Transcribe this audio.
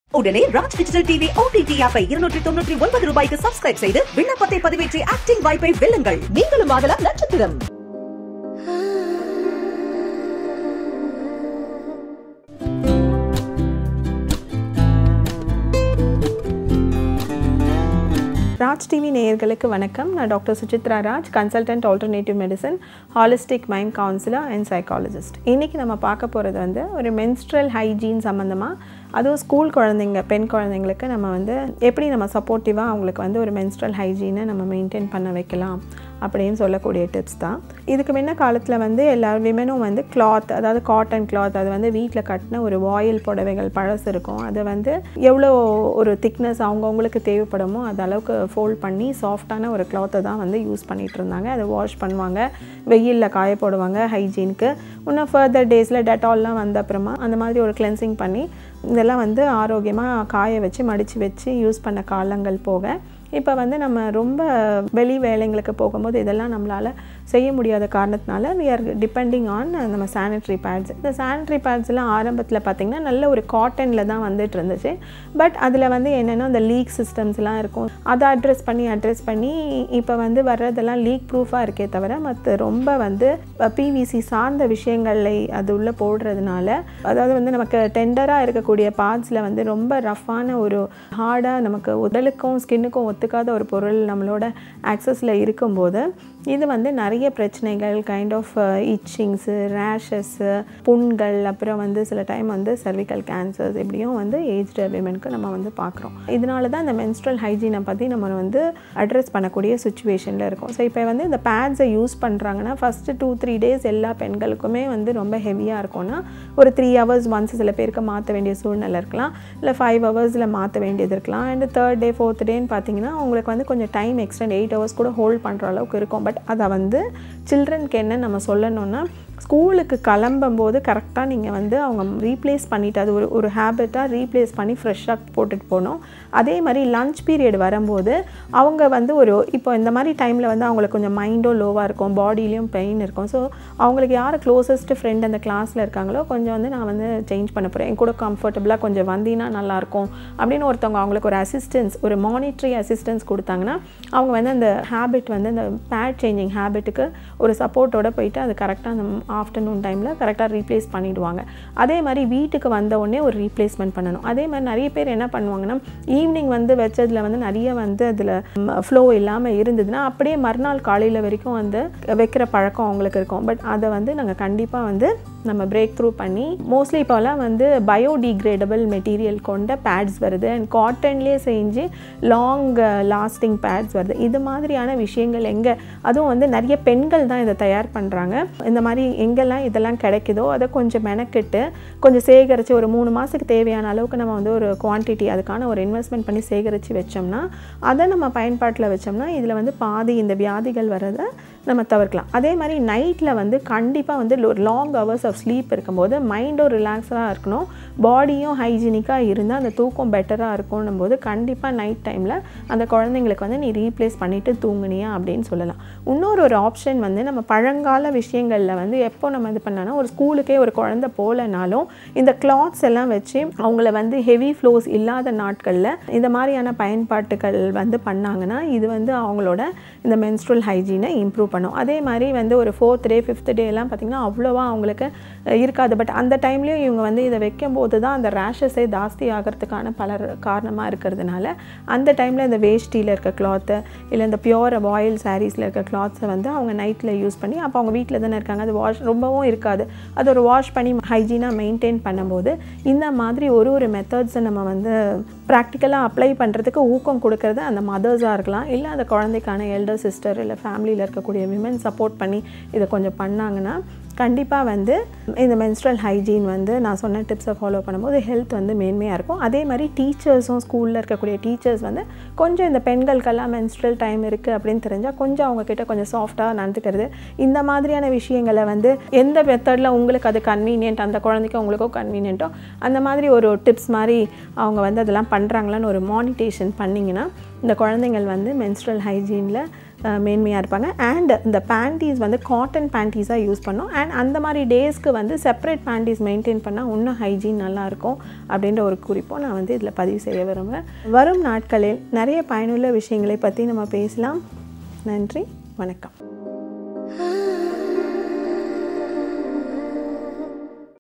உடனே Raj digital TV OTT ஆப்பை இருநூற்றி தொண்ணூற்றி ஒன்பது ரூபாய்க்கு சப்ஸ்கிரைப் செய்து விண்ணப்பத்தை பதிவேற்றி ஆக்டிங் வாய்ப்பை வெல்லுங்கள் நீங்களும் ஆகலாம் நட்சத்திரம் ராஜ் டிவி நேயர்களுக்கு வணக்கம் நான் doctor Suchitra Raj consultant alternative medicine holistic mind counsellor and psychologist இன்றைக்கி நம்ம பார்க்க போகிறது வந்து ஒரு மென்ஸ்ட்ரல் ஹைஜீன் சம்மந்தமாக அதுவும் ஸ்கூல் குழந்தைங்க பெண் குழந்தைங்களுக்கு நம்ம வந்து எப்படி நம்ம சப்போர்ட்டிவாக அவங்களுக்கு வந்து ஒரு மென்ஸ்ட்ரல் ஹைஜீனை நம்ம மெயின்டைன் பண்ண வைக்கலாம் அப்படின்னு சொல்லக்கூடிய டிப்ஸ் தான் இதுக்கு முன்ன காலத்தில் வந்து எல்லா விமனும் வந்து கிளாத் அதாவது காட்டன் கிளாத் அது வந்து வீட்டில் கட்டின ஒரு வாயில் புடவைகள் பழசு இருக்கும் அதை வந்து எவ்வளோ ஒரு திக்னஸ் அவங்கவுங்களுக்கு தேவைப்படுமோ அது அளவுக்கு ஃபோல்ட் பண்ணி சாஃப்டான ஒரு கிளாத்தை தான் வந்து யூஸ் பண்ணிகிட்டு இருந்தாங்க அதை வாஷ் பண்ணுவாங்க வெயிலில் காய போடுவாங்க ஹைஜீனுக்கு இன்னும் ஃபர்தர் டேஸில் டெட்டால்லாம் வந்த அப்புறமா அந்த மாதிரி ஒரு கிளென்சிங் பண்ணி இதெல்லாம் வந்து ஆரோக்கியமாக காய வச்சு மடித்து வச்சு யூஸ் பண்ண காலங்கள் போக இப்போ வந்து நம்ம ரொம்ப வெளி வேலைங்களுக்கு போகும்போது இதெல்லாம் நம்மளால் செய்ய முடியாத காரணத்தினால வி ஆர் டிபெண்டிங் ஆன் நம்ம சானிட்ரி பேட்ஸ் இந்த சானிட்ரி பேட்ஸ்லாம் ஆரம்பத்தில் பார்த்திங்கன்னா நல்ல ஒரு காட்டனில் தான் வந்துட்டு இருந்துச்சு பட் அதில் வந்து என்னென்னா அந்த லீக் சிஸ்டம்ஸ்லாம் இருக்கும் அதை அட்ரஸ் பண்ணி அட்ரஸ் பண்ணி இப்போ வந்து வர்றதெல்லாம் லீக் ப்ரூஃபாக இருக்கே தவிர மற்ற ரொம்ப வந்து பிவிசி சார்ந்த விஷயங்களை அது உள்ளே போடுறதுனால அதாவது வந்து நமக்கு டெண்டராக இருக்கக்கூடிய பார்ட்ஸில் வந்து ரொம்ப ரஃப்பான ஒரு ஹார்டாக நமக்கு உடலுக்கும் ஸ்கின்னுக்கும் ஒத்துக்காத ஒரு பொருள் நம்மளோட ஆக்சஸில் இருக்கும்போது இது வந்து நிறைய பிரச்சனைகள் கைண்ட் ஆஃப் இச்சிங்ஸு ரேஷஸ்ஸு புண்கள் அப்புறம் வந்து சில டைம் வந்து சர்விக்கல் கேன்சர்ஸ் இப்படியும் வந்து ஏஜ்டு விமனுக்கு நம்ம வந்து பார்க்குறோம் இதனால தான் இந்த மென்ஸ்ட்ரல் ஹைஜீனை பற்றி நம்ம வந்து அட்ரஸ் பண்ணக்கூடிய சுச்சுவேஷனில் இருக்கும் ஸோ இப்போ வந்து இந்த பேட்ஸை யூஸ் பண்ணுறாங்கன்னா ஃபஸ்ட்டு டூ த்ரீ டேஸ் எல்லா பெண்களுக்குமே வந்து ரொம்ப ஹெவியாக இருக்கும்னா ஒரு த்ரீ ஹவர்ஸ் ஒன்ஸ் சில பேருக்கு மாற்ற வேண்டிய சூழ்நிலை இருக்கலாம் இல்லை ஃபைவ் ஹவர்ஸில் மாற்ற வேண்டியது இருக்கலாம் அண்ட் தேர்ட் டே ஃபோர்த் டேன்னு பார்த்தீங்கன்னா உங்களுக்கு வந்து கொஞ்சம் டைம் எக்ஸ்டெண்ட் எயிட் ஹவர்ஸ் கூட ஹோல்ட் பண்ணுற அளவுக்கு இருக்கும் பட் அதை வந்து சில்ட்ரனுக்கு என்ன நம்ம சொல்லணும்னா ஸ்கூலுக்கு கிளம்பும்போது கரெக்டாக நீங்கள் வந்து அவங்க ரீப்ளேஸ் பண்ணிவிட்டு அது ஒரு ஒரு ஹேபிட்டாக ரீப்ளேஸ் பண்ணி ஃப்ரெஷ்ஷாக போட்டுட்டு போகணும் அதே மாதிரி லஞ்ச் பீரியட் வரும்போது அவங்க வந்து ஒரு இப்போ இந்த மாதிரி டைமில் வந்து அவங்களுக்கு கொஞ்சம் மைண்டும் லோவாக இருக்கும் பாடியிலையும் பெயின் இருக்கும் ஸோ அவங்களுக்கு யார் க்ளோசஸ்ட் ஃப்ரெண்ட் அந்த கிளாஸில் இருக்காங்களோ கொஞ்சம் வந்து நான் வந்து சேஞ்ச் பண்ண போகிறேன் என் கூட கம்ஃபர்டபுளாக கொஞ்சம் வந்தீங்கன்னா நல்லாயிருக்கும் அப்படின்னு ஒருத்தவங்க அவங்களுக்கு ஒரு அசிஸ்டன்ஸ் ஒரு மானிட்ரி அசிஸ்டன்ஸ் கொடுத்தாங்கன்னா அவங்க வந்து அந்த ஹேபிட் வந்து அந்த பேட் சேஞ்சிங் ஹேபிட்டுக்கு ஒரு சப்போர்ட்டோட போயிட்டு அது கரெக்டாக அந்த ஆஃப்டர்நூன் டைமில் கரெக்டாக ரீப்ளேஸ் பண்ணிவிடுவாங்க அதே மாதிரி வீட்டுக்கு வந்த உடனே ஒரு ரீப்ளேஸ்மெண்ட் பண்ணணும் அதே மாதிரி நிறைய பேர் என்ன பண்ணுவாங்கன்னா ஈவினிங் வந்து வச்சதில் வந்து நிறைய வந்து அதில் ஃப்ளோ இல்லாமல் இருந்ததுன்னா அப்படியே மறுநாள் காலையில் வரைக்கும் வந்து வைக்கிற பழக்கம் அவங்களுக்கு இருக்கும் பட் அதை வந்து நாங்கள் கண்டிப்பாக வந்து நம்ம பிரேக் த்ரூ பண்ணி மோஸ்ட்லி இப்போலாம் வந்து பயோடிகிரேடபிள் மெட்டீரியல் கொண்ட பேட்ஸ் வருது அண்ட் காட்டன்லேயே செஞ்சு லாங் லாஸ்டிங் பேட்ஸ் வருது இது மாதிரியான விஷயங்கள் எங்கே அதுவும் வந்து நிறைய பெண்கள் தான் இதை தயார் பண்ணுறாங்க இந்த மாதிரி எங்கெல்லாம் இதெல்லாம் கிடைக்குதோ அதை கொஞ்சம் மெனக்கிட்டு கொஞ்சம் சேகரித்து ஒரு மூணு மாதத்துக்கு தேவையான அளவுக்கு நம்ம வந்து ஒரு குவான்டிட்டி அதுக்கான ஒரு இன்வெஸ்ட்மெண்ட் பண்ணி சேகரித்து வச்சோம்னா அதை நம்ம பயன்பாட்டில் வச்சோம்னா இதில் வந்து பாதி இந்த வியாதிகள் வரதை நம்ம தவிர்க்கலாம் அதே மாதிரி நைட்டில் வந்து கண்டிப்பாக வந்து ஒரு லாங் ஹவர்ஸ் ஆஃப் ஸ்லீப் இருக்கும்போது மைண்டும் ரிலாக்ஸாக இருக்கணும் பாடியும் ஹைஜீனிக்காக இருந்தால் அந்த தூக்கம் பெட்டராக இருக்கும்னும் போது கண்டிப்பாக நைட் டைமில் அந்த குழந்தைங்களுக்கு வந்து நீ ரீப்ளேஸ் பண்ணிவிட்டு தூங்குனியா அப்படின்னு சொல்லலாம் இன்னொரு ஒரு ஆப்ஷன் வந்து நம்ம பழங்கால விஷயங்களில் வந்து எப்போ நம்ம இது பண்ணோன்னா ஒரு ஸ்கூலுக்கே ஒரு குழந்தை போகலனாலும் இந்த கிளாத்ஸ் எல்லாம் வச்சு அவங்கள வந்து ஹெவி ஃப்ளோஸ் இல்லாத நாட்களில் இந்த மாதிரியான பயன்பாட்டுகள் வந்து பண்ணாங்கன்னா இது வந்து அவங்களோட இந்த மென்ஸ்ட்ரல் ஹைஜீனை இம்ப்ரூவ் பண்ணும் அதே மாதிரி வந்து ஒரு ஃபோர்த் டே ஃபிஃப்த் டே எல்லாம் பார்த்திங்கன்னா அவ்வளோவா அவங்களுக்கு இருக்காது பட் அந்த டைம்லேயும் இவங்க வந்து இதை வைக்கும்போது தான் அந்த ரேஷஸே ஜாஸ்தி ஆகிறதுக்கான பல காரணமாக இருக்கிறதுனால அந்த டைமில் இந்த வேஷ்டியில் இருக்க கிளாத்து இல்லை இந்த பியோர் வாயில் சாரீஸில் இருக்க கிளாத்ஸை வந்து அவங்க நைட்டில் யூஸ் பண்ணி அப்போ அவங்க வீட்டில் தானே இருக்காங்க அது வாஷ் ரொம்பவும் இருக்காது அது ஒரு வாஷ் பண்ணி ஹைஜீனாக மெயின்டைன் பண்ணும்போது இந்த மாதிரி ஒரு ஒரு மெத்தட்ஸை நம்ம வந்து ப்ராக்டிக்கலாக அப்ளை பண்ணுறதுக்கு ஊக்கம் கொடுக்கறது அந்த மதர்ஸாக இருக்கலாம் இல்லை அந்த குழந்தைக்கான எல்டர் சிஸ்டர் இல்லை ஃபேமிலியில் இருக்கக்கூடிய விமன் சப்போர்ட் பண்ணி இதை கொஞ்சம் பண்ணாங்கன்னா கண்டிப்பாக வந்து இந்த மென்ஸ்ட்ரல் ஹைஜீன் வந்து நான் சொன்ன டிப்ஸை ஃபாலோ பண்ணும்போது ஹெல்த் வந்து மேன்மையாக இருக்கும் அதே மாதிரி டீச்சர்ஸும் ஸ்கூலில் இருக்கக்கூடிய டீச்சர்ஸ் வந்து கொஞ்சம் இந்த பெண்களுக்கெல்லாம் மென்ஸ்ட்ரல் டைம் இருக்குது அப்படின்னு தெரிஞ்சால் கொஞ்சம் அவங்கக்கிட்ட கொஞ்சம் சாஃப்டாக நடந்துக்கிறது இந்த மாதிரியான விஷயங்களை வந்து எந்த மெத்தடில் உங்களுக்கு அது கன்வீனியன்ட் அந்த குழந்தைக்கு உங்களுக்கும் கன்வீனியன்ட்டோ அந்த மாதிரி ஒரு டிப்ஸ் மாதிரி அவங்க வந்து அதெல்லாம் பண்ணுறாங்களான்னு ஒரு மானிட்டேஷன் பண்ணிங்கன்னா இந்த குழந்தைங்கள் வந்து மென்ஸ்ட்ரல் ஹைஜீனில் மேன்மையாக இருப்பாங்க அண்ட் இந்த பேண்டீஸ் வந்து காட்டன் பேண்டீஸாக யூஸ் பண்ணோம் அண்ட் அந்த மாதிரி டேஸ்க்கு வந்து செப்பரேட் பேண்டீஸ் மெயின்டைன் பண்ணால் இன்னும் ஹைஜீன் நல்லாயிருக்கும் அப்படின்ற ஒரு குறிப்போ நான் வந்து இதில் பதிவு செய்ய விரும்புகிறேன் வரும் நாட்களில் நிறைய பயனுள்ள விஷயங்களை பற்றி நம்ம பேசலாம் நன்றி வணக்கம்